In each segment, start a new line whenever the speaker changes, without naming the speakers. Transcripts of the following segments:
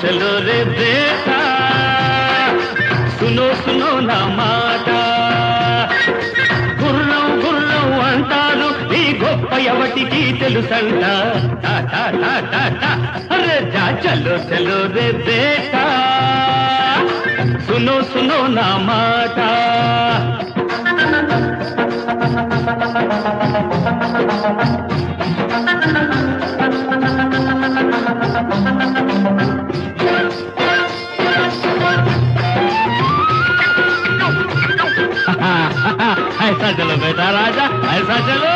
చలో రే బేటా సునో సునో నా మాట గుర్రం గుర్రం అంటారు ఈ గొప్ప ఎవటికి తెలుసంట టా, టా, టా, టా, టా. అరే జా చలో చలో రే బేటా సునో సునో నా మాట ऐसा चलो बेटा राजा ऐसा चलो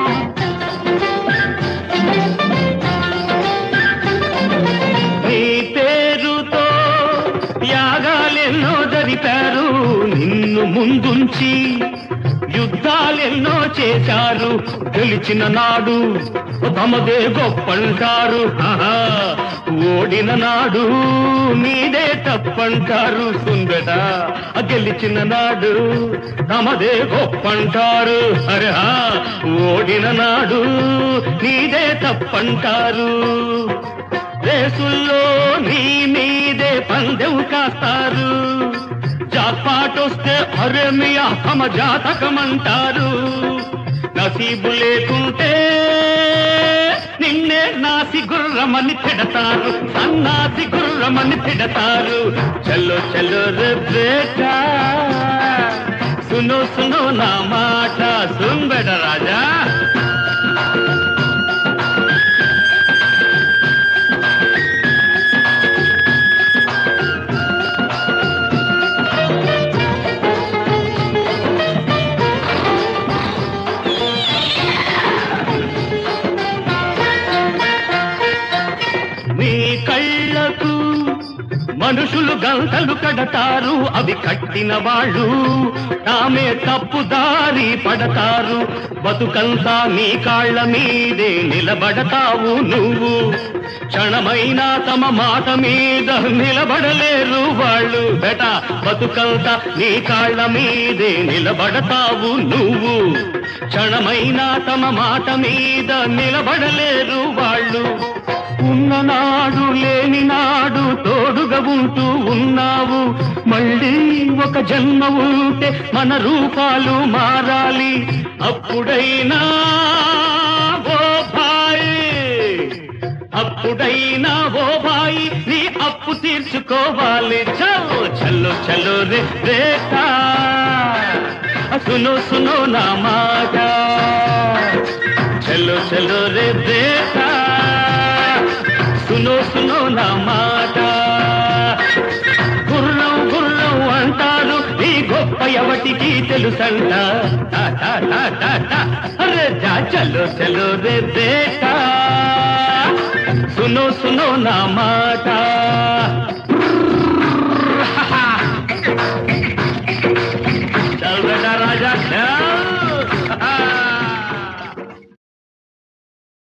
నీ పేరుతో యాగాలెన్నో జరిపారు నిన్ను ముందుంచి యుద్ధాలెన్నో చేశారు గెలిచిన నాడు తమదే గొప్పంటారు ఆహా, ఓడిన నాడు నీదే తప్పంటారు సుందట గెలిచిన నాడు తమదే గొప్పంటారు అరే హా, ఓడిన నాడు నీదే తప్పంటారు రేసుల్లో నీ మీదే పందెం కాస్తారు జాక్పాట్ వస్తే అరే మియా తమ జాతకమంటారు నసీబు లేకుంటే నిన్నే నాసి గుర్రమని తిడతారు సన్నాసి గుర్రమని తిడతారు చలో చలో రే బేటా సునో సునో నా మాట సుంబెడ రాజా మీ కళ్ళకు మనుషులు గంటలు కడతారు అవి కట్టిన వాళ్ళు తామే తప్పు దారి పడతారు బతుకంతా నీ కాళ్ళ మీదే నిలబడతావు నువ్వు క్షణమైనా తమ మాట మీద నిలబడలేరు వాళ్ళు బెట బతుకంతా నీ కాళ్ళ మీదే నిలబడతావు నువ్వు క్షణమైనా తమ మాట మీద నిలబడలేరు వాళ్ళు ఉన్ననాడు లేని నాడు తోడుగా ఉంటూ ఉన్నావు మళ్ళీ ఒక జన్మ ఉంటే మన రూపాలు మారాలి అప్పుడైనా ఓ భాయి అప్పుడైనా ఓ భాయి నీ అప్పు తీర్చుకోవాలి చలో చలో చలో రే రేటా సునో సునో నా మాట చలో చలో రే బేటా సునో సునో నా మాట గుర్రం గుర్రం అంటారు ఈ గొప్ప ఎవటికి తెలుసంట టా, టా, టా, టా, టా. అరే జా చలో చలో రే బేటా సునో సునో నా మాట